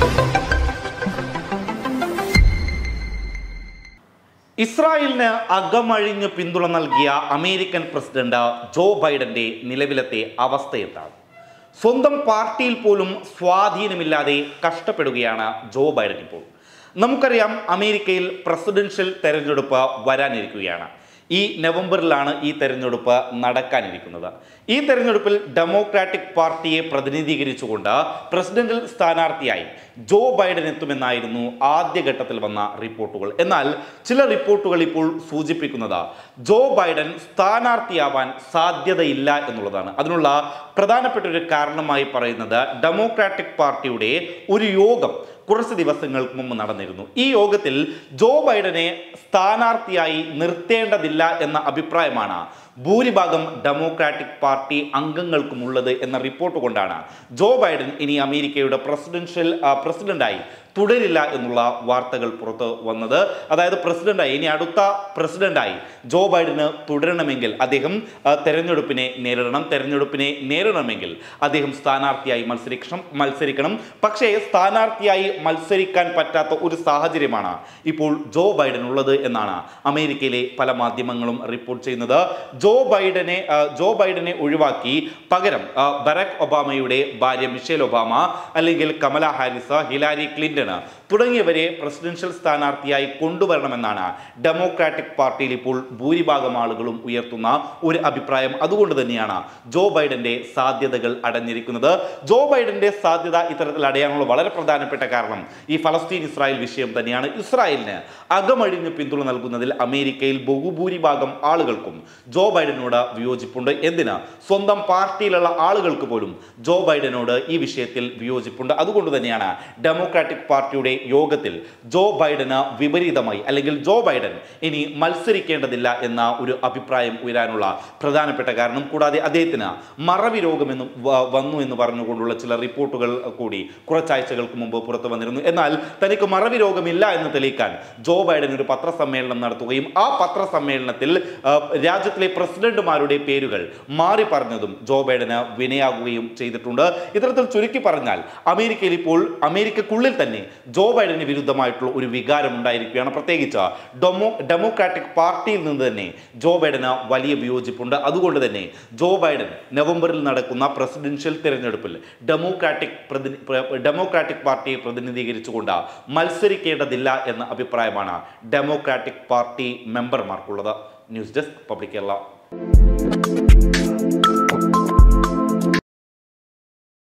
ഇസ്രായേലിന് അകമഴിഞ്ഞ് പിന്തുണ നൽകിയ അമേരിക്കൻ പ്രസിഡന്റ് ജോ ബൈഡന്റെ നിലവിലത്തെ അവസ്ഥയെന്താണ് സ്വന്തം പാർട്ടിയിൽ പോലും സ്വാധീനമില്ലാതെ കഷ്ടപ്പെടുകയാണ് ജോ ബൈഡൻ ഇപ്പോൾ നമുക്കറിയാം അമേരിക്കയിൽ പ്രസിഡൻഷ്യൽ തെരഞ്ഞെടുപ്പ് വരാനിരിക്കുകയാണ് ഈ നവംബറിലാണ് ഈ തെരഞ്ഞെടുപ്പ് നടക്കാനിരിക്കുന്നത് ഈ തെരഞ്ഞെടുപ്പിൽ ഡെമോക്രാറ്റിക് പാർട്ടിയെ പ്രതിനിധീകരിച്ചുകൊണ്ട് പ്രസിഡന്റൽ സ്ഥാനാർത്ഥിയായി ജോ ബൈഡൻ എത്തുമെന്നായിരുന്നു ആദ്യഘട്ടത്തിൽ വന്ന റിപ്പോർട്ടുകൾ എന്നാൽ ചില റിപ്പോർട്ടുകൾ ഇപ്പോൾ സൂചിപ്പിക്കുന്നത് ജോ ബൈഡൻ സ്ഥാനാർത്ഥിയാവാൻ സാധ്യതയില്ല എന്നുള്ളതാണ് അതിനുള്ള പ്രധാനപ്പെട്ട ഒരു കാരണമായി പറയുന്നത് ഡെമോക്രാറ്റിക് പാർട്ടിയുടെ ഒരു യോഗം കുറച്ച് ദിവസങ്ങൾക്ക് മുമ്പ് നടന്നിരുന്നു ഈ യോഗത്തിൽ ജോ ബൈഡനെ സ്ഥാനാർത്ഥിയായി നിർത്തേണ്ടതില്ല എന്ന അഭിപ്രായമാണ് ഭൂരിഭാഗം ഡെമോക്രാറ്റിക് പാർട്ടി അംഗങ്ങൾക്കുമുള്ളത് എന്ന റിപ്പോർട്ട് കൊണ്ടാണ് ജോ ബൈഡൻ ഇനി അമേരിക്കയുടെ പ്രസിഡൻഷ്യൽ ആ, പ്രസിഡന്റായി തുടരില്ല എന്നുള്ള വാർത്തകൾ പുറത്ത് വന്നത് അതായത് പ്രസിഡന്റായി ഇനി അടുത്ത പ്രസിഡന്റായി ജോ ബൈഡന് തുടരണമെങ്കിൽ അദ്ദേഹം ആ, തെരഞ്ഞെടുപ്പിനെ നേരിടണം തെരഞ്ഞെടുപ്പിനെ നേരിടണമെങ്കിൽ അദ്ദേഹം സ്ഥാനാർത്ഥിയായി മത്സരിക്കണം മത്സരിക്കണം പക്ഷേ സ്ഥാനാർത്ഥിയായി മത്സരിക്കാൻ പറ്റാത്ത ഒരു സാഹചര്യമാണ് ഇപ്പോൾ ജോ ബൈഡൻ ഉള്ളത് എന്നാണ് അമേരിക്കയിലെ പല മാധ്യമങ്ങളും റിപ്പോർട്ട് ചെയ്യുന്നത് ജോ ബൈഡനെ ആ, ജോ ബൈഡനെ ഒഴിവാക്കി പകരം ആ, ബറാക് ഒബാമയുടെ ഭാര്യ മിഷേൽ ഒബാമ അല്ലെങ്കിൽ കമല ഹാരിസ് ഹിലാരി ക്ലിന്റൺ തുടങ്ങിയവരെ പ്രസിഡൻഷ്യൽ സ്ഥാനാർത്ഥിയായി കൊണ്ടുവരണമെന്നാണ് ഡെമോക്രാറ്റിക് പാർട്ടിയിൽ ഇപ്പോൾ ഭൂരിഭാഗം ആളുകളും ഉയർത്തുന്ന ഒരു അഭിപ്രായം അതുകൊണ്ട് തന്നെയാണ് ജോ ബൈഡന്റെ സാധ്യതകൾ അടഞ്ഞിരിക്കുന്നത് ജോ ബൈഡന്റെ സാധ്യത ഇത്തരത്തിൽ അടയാനുള്ള വളരെ പ്രധാനപ്പെട്ട കാരണം ഈ ഫലസ്തീൻ ഇസ്രായേൽ വിഷയം തന്നെയാണ് ഇസ്രായേലിന് അകമഴിഞ്ഞ് പിന്തുണ നൽകുന്നതിൽ അമേരിക്കയിൽ ബഹുഭൂരിഭാഗം ആളുകൾക്കും ജോ ബൈഡനോട് വിയോജിപ്പുണ്ട് എന്തിന് സ്വന്തം പാർട്ടിയിലുള്ള ആളുകൾക്ക് പോലും ജോ ബൈഡനോട് ഈ വിഷയത്തിൽ വിയോജിപ്പുണ്ട് അതുകൊണ്ട് തന്നെയാണ് ഡെമോക്രാറ്റിക് പാർട്ടിയുടെ യോഗത്തിൽ ജോ ബൈഡന് വിപരീതമായി അല്ലെങ്കിൽ ജോ ബൈഡൻ ഇനി മത്സരിക്കേണ്ടതില്ല എന്ന ഒരു അഭിപ്രായം ഉയരാനുള്ള പ്രധാനപ്പെട്ട കാരണം കൂടാതെ അദ്ദേഹത്തിന് മറവി രോഗമെന്നും വ- വന്നു എന്ന് പറഞ്ഞുകൊണ്ടുള്ള ചില റിപ്പോർട്ടുകൾ കൂടി കുറച്ചാഴ്ചകൾക്ക് മുമ്പ് പുറത്തു വന്നിരുന്നു എന്നാൽ തനിക്ക് മറവി രോഗമില്ല എന്ന് തെളിയിക്കാൻ ജോ ബൈഡൻ ഒരു പത്രസമ്മേളനം നടത്തുകയും ആ പത്രസമ്മേളനത്തിൽ ആ, രാജ്യത്തിലെ പ്രസിഡന്റുമാരുടെ പേരുകൾ മാറി പറഞ്ഞതും ജോ ബൈഡന് വിനയാകുകയും ചെയ്തിട്ടുണ്ട് ഇത്തരത്തിൽ ചുരുക്കി പറഞ്ഞാൽ അമേരിക്കയിൽ ഇപ്പോൾ അമേരിക്കക്കുള്ളിൽ തന്നെ ജോ ബൈഡന് വിരുദ്ധമായിട്ടുള്ള ഒരു വികാരം ഉണ്ടായിരിക്കുകയാണ് പ്രത്യേകിച്ച് ഡെമോ ഡെമോക്രാറ്റിക് പാർട്ടിയിൽ നിന്ന് തന്നെ ജോ ബൈഡന് വലിയ വിയോജിപ്പുണ്ട് അതുകൊണ്ട് തന്നെ ജോ ബൈഡൻ നവംബറിൽ നടക്കുന്ന പ്രസിഡൻഷ്യൽ തിരഞ്ഞെടുപ്പിൽ ഡെമോക്രാറ്റിക് പ്രതി- പ്ര- ഡെമോക്രാറ്റിക് പാർട്ടിയെ പ്രതിനിധീകരിച്ചുകൊണ്ട് മത്സരിക്കേണ്ടതില്ല എന്ന അഭിപ്രായമാണ് ഡെമോക്രാറ്റിക് പാർട്ടി മെമ്പർമാർക്കുള്ളത് ന്യൂസ് ഡെസ്ക് പബ്ലിക് കേരള